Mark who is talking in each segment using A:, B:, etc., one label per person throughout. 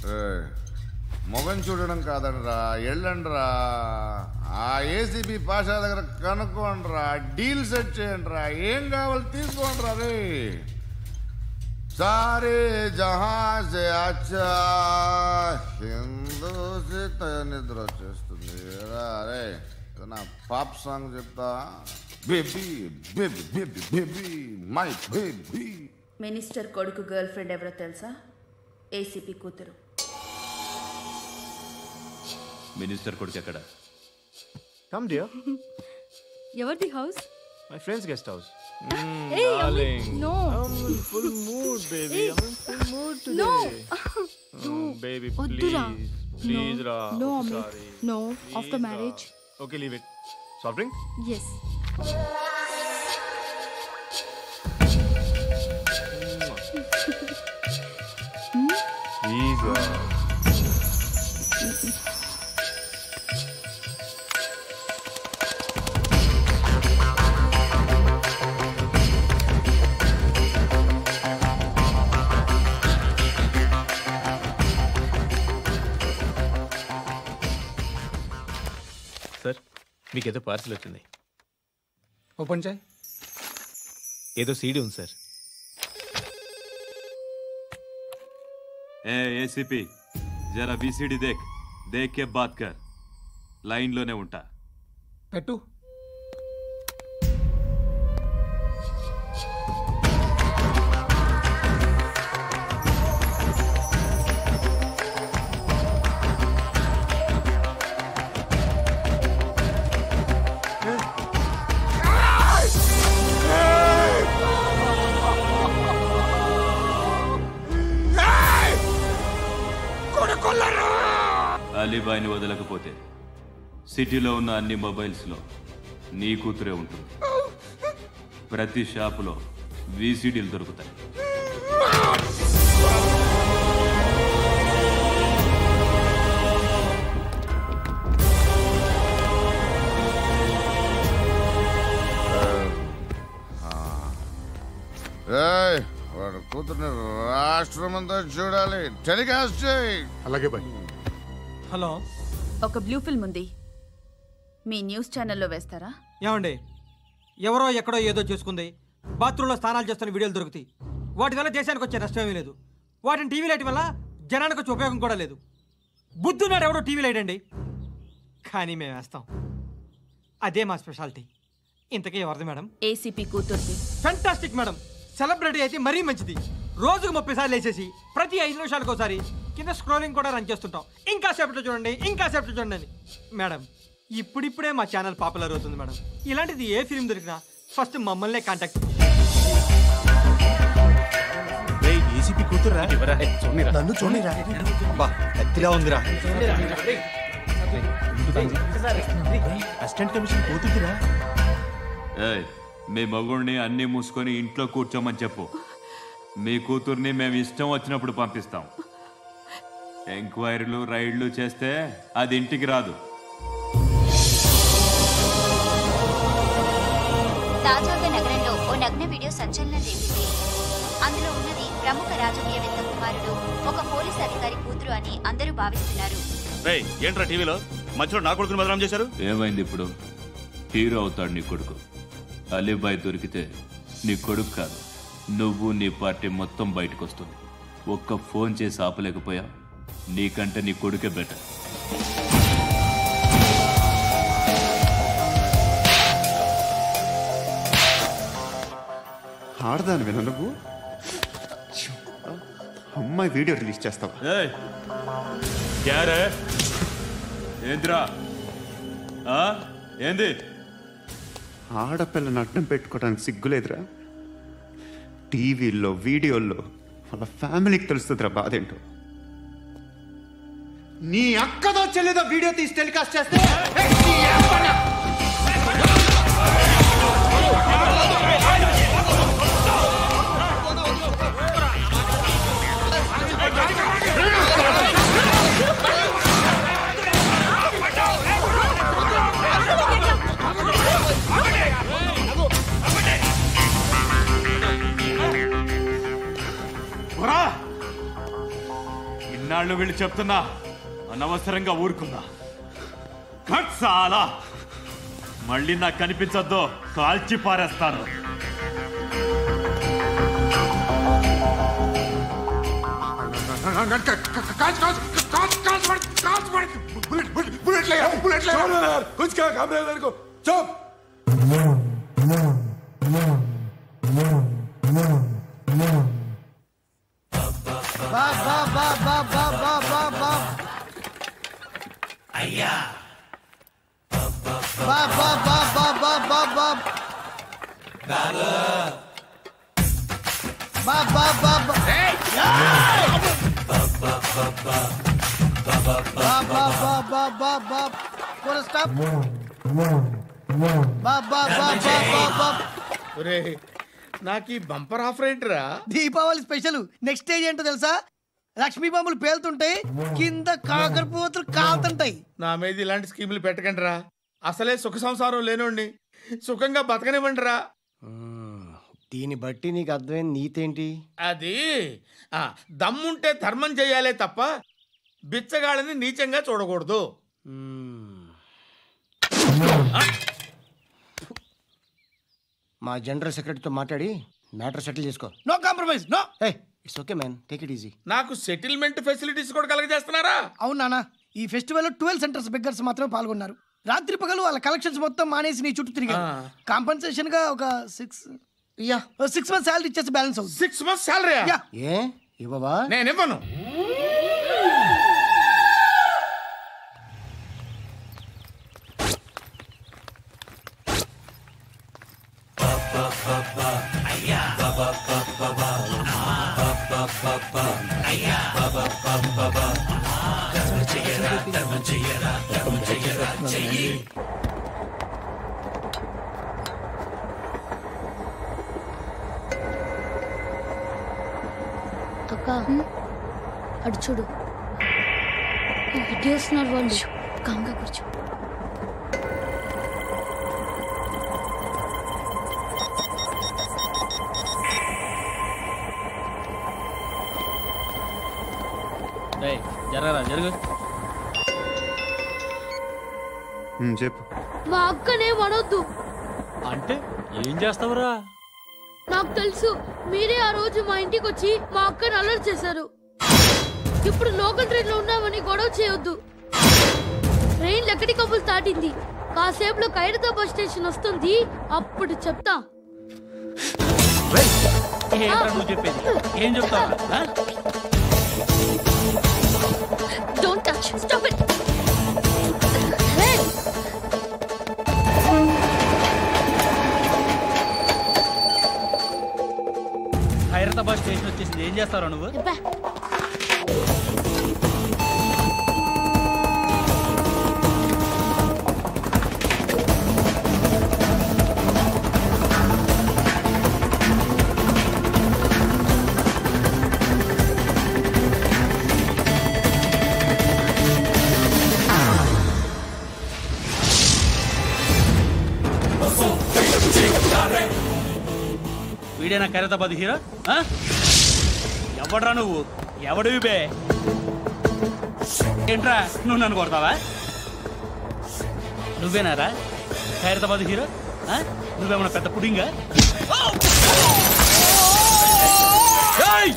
A: ఏయ్, మొగం చూడడం కాదండ్రా ఎళ్ళండ్రా ఆ ఏసీబీ పాషా దగ్గర కనుక్కోండ్రా డీల్ సెట్ చేయండిరా ఏం కావాలి తీసుకోండిరా రే సారే జహా సే అచ్చా హిందూ సే తయ నిద్ర వచ్చేస్తుంది రా రే ఇది నా పాప్ సాంగ్ చెప్తా baby baby baby baby my baby
B: minister కొడుకు గర్ల్ ఫ్రెండ్ ఎవరో తెలుసా ఏసీపీ కూతురు
C: మినిస్టర్ కొడుకు ఎక్కడ
D: కమ్ డియర్
E: ఎవరిది house
D: my friends guest house
E: Hey, Amit, no.
D: Full mood baby
E: Hey.
D: I'm full mood
E: No.
D: Today baby
E: వద్దురా.
D: Please please
E: No.
D: రా
E: No, Amit. No. After marriage.
D: Okay leave it soft drink
E: Yes.
D: Please
F: sir మీకు ఏదో parcel వచ్చింది
G: open చేయి
F: ఏదో CD ఉంది sir
C: ఏ ACP జరా బీసీడీ దేక్ దేక్ కే బాత్ కర్ లైన్లోనే ఉంటా
G: పెట్టు
C: అలీబాయిని వదలకపోతే సిటీలో ఉన్న అన్ని మొబైల్స్లో నీ కూతురే ఉంటుంది ప్రతి షాపులో వీసీడీలు దొరుకుతాయి
A: ఏయ్, వాడు కూతుర్ని రాష్ట్రం అంతా చూడాలి టెలికాస్ట్ చేయి
G: అలాగే బాయ్
H: హలో
B: ఒక బ్లూ ఫిల్మ్ ఉంది మీ న్యూస్ ఛానల్లో వేస్తారా
H: ఏమండి ఎవరో ఎక్కడో ఏదో చేసుకుంది బాత్రూంలో స్నానాలు చేస్తున్న వీడియోలు దొరుకుతాయి వాటి వల్ల దేశానికి వచ్చే నష్టమేమీ లేదు వాటిని టీవీ లైట్ వల్ల జనానికి వచ్చే ఉపయోగం కూడా లేదు బుద్ధున్నాడు ఎవడో టీవీ లైట్ అండి కానీ మేము వేస్తాం అదే మా స్పెషాలిటీ ఇంతకీ ఎవరిది మేడం
B: ఏసీపీ కూతుర్ది
H: ఫెంటాస్టిక్ మేడం సెలబ్రిటీ అయితే మరీ మంచిది రోజుకు ముప్పై సార్లు వేసేసి ప్రతి ఐదు నిమిషాలకు ఒకసారి కింద స్క్రోలింగ్ కూడా రన్ చేస్తుంటాం ఇంకా సేపట్లో చూడండి ఇంకా సేపట్లో చూడండి అని మేడం ఇప్పుడిప్పుడే మా ఛానల్ పాపులర్ అవుతుంది మేడం ఇలాంటిది ఏ ఫిల్మ్ దొరికినా ఫస్ట్ మమ్మల్నే కాంటాక్ట్
D: ఏసీపీ కూతురా
G: నన్ను చూడరా
D: బా ఎత్తిగా ఉందిరా అసిస్టెంట్ కమిషన్ కూతురురా
C: ఏయ్ మీ మగుడిని అన్నీ మూసుకొని ఇంట్లో కూర్చోమని చెప్పు మీ కూతుర్ని మేము ఇష్టం వచ్చినప్పుడు పంపిస్తాం ఎంక్వైరీలు రైడ్లు చేస్తే అది ఇంటికి రాదు
I: తాజాగా నగరంలో ఓ నగ్న వీడియో సంచలనం రేపింది అందులో ఉన్నది ప్రముఖ రాజకీయవేత్త కుమారుడు ఒక పోలీస్ అధికారి కూతురు అని అందరూ భావిస్తున్నారు
J: రేయ్ ఏంట్రా టీవీలో మధ్యలో నా కొడుకుని బదనాం చేశారు
C: ఏమైంది ఇప్పుడు హీరో అవుతాడు నీ కొడుకు అలీబాయ్ దొరికితే నీ కొడుకు కాదు నువ్వు నీ పార్టీ మొత్తం బయటకు వస్తుంది ఒక్క ఫోన్ చేసి ఆపలేకపోయా నీకంటే నీ కొడుకే బెటర్
K: ఆడదానివేనా నువ్వు ఛీ, అమ్మాయి వీడియో రిలీజ్ చేస్తావా
C: ఏయ్ క్యారే ఏంద్రా ఆ? ఏంది
K: ఆడపిల్లని అడ్డం పెట్టుకోవడానికి సిగ్గులేదురా టీవీల్లో వీడియోల్లో వాళ్ళ ఫ్యామిలీకి తెలుస్తుందిరా బాధ ఏంటో నీ అక్కదో చెల్లిదో వీడియో తీసి టెలికాస్ట్ చేస్తే
J: ఇన్నాళ్ళు వీళ్ళు చెప్తున్నా అనవసరంగా ఊరుకున్నా కట్ చాలా మళ్ళీ నాకు కనిపించొద్దు కాల్చి పారేస్తాను
A: कुछ क्या काम है तेरे को चुप
L: బాబ్ బాబ్ బాబ్ బాబ్ బాబ్ బాబ్ బాబ్ బాబ్
M: అయ్యా
L: బాబ్ బాబ్ బాబ్ బాబ్ బాబ్ బాబ్ బాబ్ బాబ్ బాబ్ బాబ్ బాబ్ బాబ్ బాబ్ బాబ్ బాబ్ బాబ్ పూర స్టాప్ బాబ్ బాబ్ బాబ్ బాబ్ బాబ్ బాబ్
N: ఒరే నాకు ఈ బంపర్ ఆఫర్ ఏంటిరా
L: దీపావళి స్పెషల్ నెక్స్ట్ స్టేజ్ ఏంటో తెలుసా లక్ష్మీ బాంబులు పేలుతుంటాయి కింద కాకరపువతులు కాలుతుంటాయి
N: నా మీద ఇలాంటి స్కీములు పెట్టకండి రా అసలే సుఖ సంసారం లేనోడిని సుఖంగా బతకనివ్వండి రా
O: దీన్ని బట్టి నీకు అర్థమైన నీతేంటి
N: అది ఆ, దమ్ముంటే ధర్మం చేయాలే తప్ప బిచ్చగాళ్ళని నీచంగా చూడకూడదు
O: మా జనరల్ సెక్రటరీతో మాట్లాడి మ్యాటర్ సెటిల్ చేసుకో
L: నో కాంప్రమైజ్ నో
O: ఏ it's okay man take it easy
N: నాకు సెటిల్మెంట్ ఫెసిలిటీస్ కూడా కలగజేస్తున్నారా
L: అవును నాన్న ఈ ఫెస్టివల్ ట్వెల్వ్ సెంటర్స్ బెగ్గర్స్ మాత్రమే పాల్గొన్నారు రాత్రి పగలు వాళ్ళ కలెక్షన్స్ మొత్తం మానేసి నీ చుట్టూ తిరిగారు కాంపన్సేషన్ గా ఒక సిక్స్
O: యా
L: సిక్స్ మంత్స్ శాలరీ ఇచ్చేసి బ్యాలెన్స్ అవుతుంది
N: సిక్స్ మంత్స్ శాలరీ
L: యా
O: ఏ ఇవ్వవా
N: నేను ఇవ్వను
E: అక్క అటు చూడు ఇటు వస్తున్నారు వాళ్ళు కామ్గా కూర్చో
F: జరగరా జరుగు
K: ఉమ్, చెప్పు
E: మా అక్కనే వనొద్దు
F: అంటే ఏం చేస్తావురా
E: నాకు తెలుసు మీరే ఆ రోజు మా ఇంటికి వచ్చి మా అక్కని అల్లరి చేశారు ఇప్పుడు లోకల్ ట్రైన్ లో ఉన్నామని గొడవ చేయొద్దు ట్రైన్ లక్కడి కబుల్ దాటింది కాసేపులో ఖైరతాబాద్ బస్ స్టేషన్ వస్తుంది అప్పుడు చెప్తా
F: ఏంట్రా నువ్వు చెప్పేది ఏం చెప్తావా
E: don't touch stop it
F: Hyderabad station వచ్చేసింది ఏం చేస్తారా నువ్వు వీడేనా ఖైరతాబాద్ హీరో ఆ? ఎవడ్రా నువ్వు ఎవడివి బే ఏంట్రా నువ్వు నన్ను కొడతావా నువ్వేనారా ఖైరతాబాద్ హీరో ఆ? నువ్వేమన్నా పెద్ద పుడింగా ఏయ్!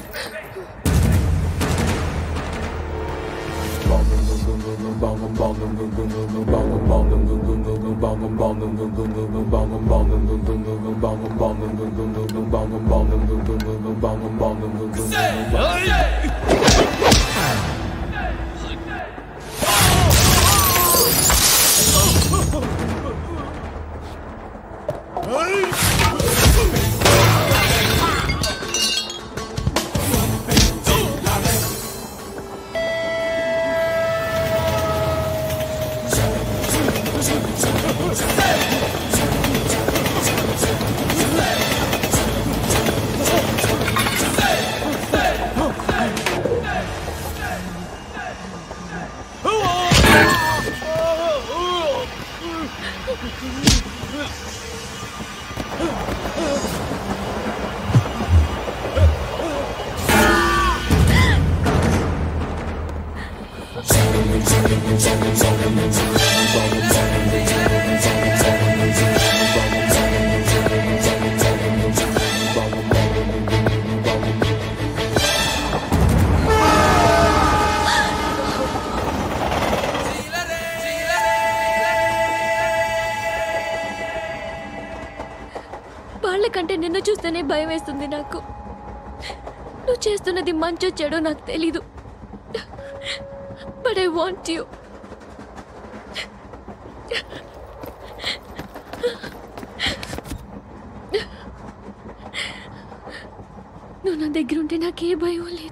E: వాళ్ళకంటే నిన్ను చూస్తేనే భయం వేస్తుంది నాకు నువ్వు చేస్తున్నది మంచో చెడో నాకు తెలీదు బట్ ఐ వాంట్ యూ నువ్వు నా దగ్గర ఉంటే నాకే భయం లేదు